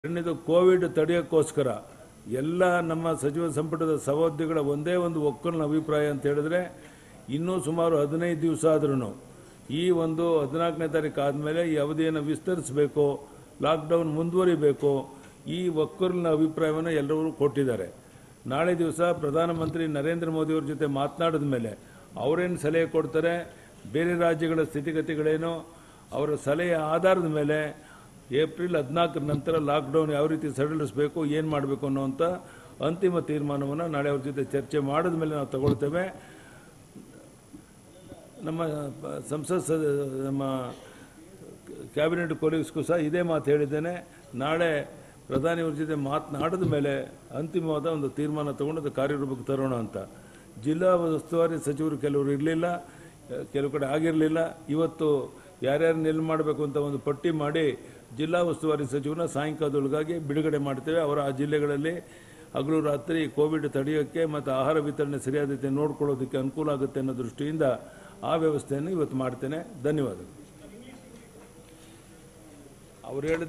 ಎರಡನೇದು ಕೋವಿಡ್ ತಡೆಯೋಕ್ಕೋಸ್ಕರ ಎಲ್ಲ ನಮ್ಮ ಸಚಿವ ಸಂಪುಟದ ಸಹೋದ್ಯೋಗಿಗಳ ಒಂದೇ ಒಂದು ಒಕ್ಕಲಿನ ಅಭಿಪ್ರಾಯ ಅಂತ ಹೇಳಿದ್ರೆ ಇನ್ನೂ ಸುಮಾರು ಹದಿನೈದು ದಿವಸ ಆದ್ರೂ ಈ ಒಂದು ಹದಿನಾಲ್ಕನೇ ತಾರೀಕು ಆದಮೇಲೆ ಈ ಅವಧಿಯನ್ನು ವಿಸ್ತರಿಸಬೇಕು ಲಾಕ್ಡೌನ್ ಮುಂದುವರಿಬೇಕು ಈ ಒಕ್ಕಲಿನ ಅಭಿಪ್ರಾಯವನ್ನು ಎಲ್ಲರೂ ಕೊಟ್ಟಿದ್ದಾರೆ ನಾಳೆ ದಿವಸ ಪ್ರಧಾನಮಂತ್ರಿ ನರೇಂದ್ರ ಮೋದಿಯವ್ರ ಜೊತೆ ಮಾತನಾಡಿದ ಮೇಲೆ ಅವರೇನು ಸಲಹೆ ಕೊಡ್ತಾರೆ ಬೇರೆ ರಾಜ್ಯಗಳ ಸ್ಥಿತಿಗತಿಗಳೇನು ಅವರ ಸಲಹೆಯ ಆಧಾರದ ಮೇಲೆ ಏಪ್ರಿಲ್ ಹದಿನಾಲ್ಕರ ನಂತರ ಲಾಕ್ಡೌನ್ ಯಾವ ರೀತಿ ಸಡಿಲಿಸಬೇಕು ಏನು ಮಾಡಬೇಕು ಅನ್ನುವಂಥ ಅಂತಿಮ ತೀರ್ಮಾನವನ್ನು ನಾಳೆ ಅವ್ರ ಜೊತೆ ಚರ್ಚೆ ಮಾಡಿದ ಮೇಲೆ ನಾವು ತಗೊಳ್ತೇವೆ ನಮ್ಮ ಪ- ಸಂಸತ್ ಸದ- ನಮ್ಮ ಕ್ಯಾಬಿನೆಟ್ ಕೊಲೀಗ್ಸ್ಗೂ ಸಹ ಇದೇ ಮಾತು ಹೇಳಿದ್ದೇನೆ ನಾಳೆ ಪ್ರಧಾನಿಯವ್ರ ಜೊತೆ ಮಾತನಾಡಿದ ಮೇಲೆ ಅಂತಿಮವಾದ ಒಂದು ತೀರ್ಮಾನ ತಗೊಂಡು ಅದು ಕಾರ್ಯರೂಪಕ್ಕೆ ತರೋಣ ಅಂತ ಜಿಲ್ಲಾ ಉಸ್ತುವಾರಿ ಸಚಿವರು ಕೆಲವರು ಇರಲಿಲ್ಲ ಕೆಲವು ಕಡೆ ಆಗಿರಲಿಲ್ಲ ಇವತ್ತು ಯಾರ್ಯಾರು ಎಲ್ಲಿ ಮಾಡಬೇಕು ಅಂತ ಒಂದು ಪಟ್ಟಿ ಮಾಡಿ ಜಿಲ್ಲಾ ಉಸ್ತುವಾರಿ ಸಚಿವರನ್ನ ಸಾಯಂಕಾಲದೊಳಗಾಗಿ ಬಿಡುಗಡೆ ಮಾಡ್ತೇವೆ ಅವರ ಆ ಜಿಲ್ಲೆಗಳಲ್ಲಿ ಹಗಲು ರಾತ್ರಿ ಕೋವಿಡ್ ತಡೆಯೋಕ್ಕೆ ಮತ್ತು ಆಹಾರ ವಿತರಣೆ ಸರಿಯಾದ ರೀತಿ ನೋಡ್ಕೊಳ್ಳೋದಕ್ಕೆ ಅನುಕೂಲ ಆಗುತ್ತೆ ಅನ್ನೋ ದೃಷ್ಟಿಯಿಂದ ಆ ವ್ಯವಸ್ಥೆಯನ್ನು ಇವತ್ತು ಮಾಡ್ತೇನೆ ಧನ್ಯವಾದಗಳು ಅವ್ರು ಹೇಳಿದ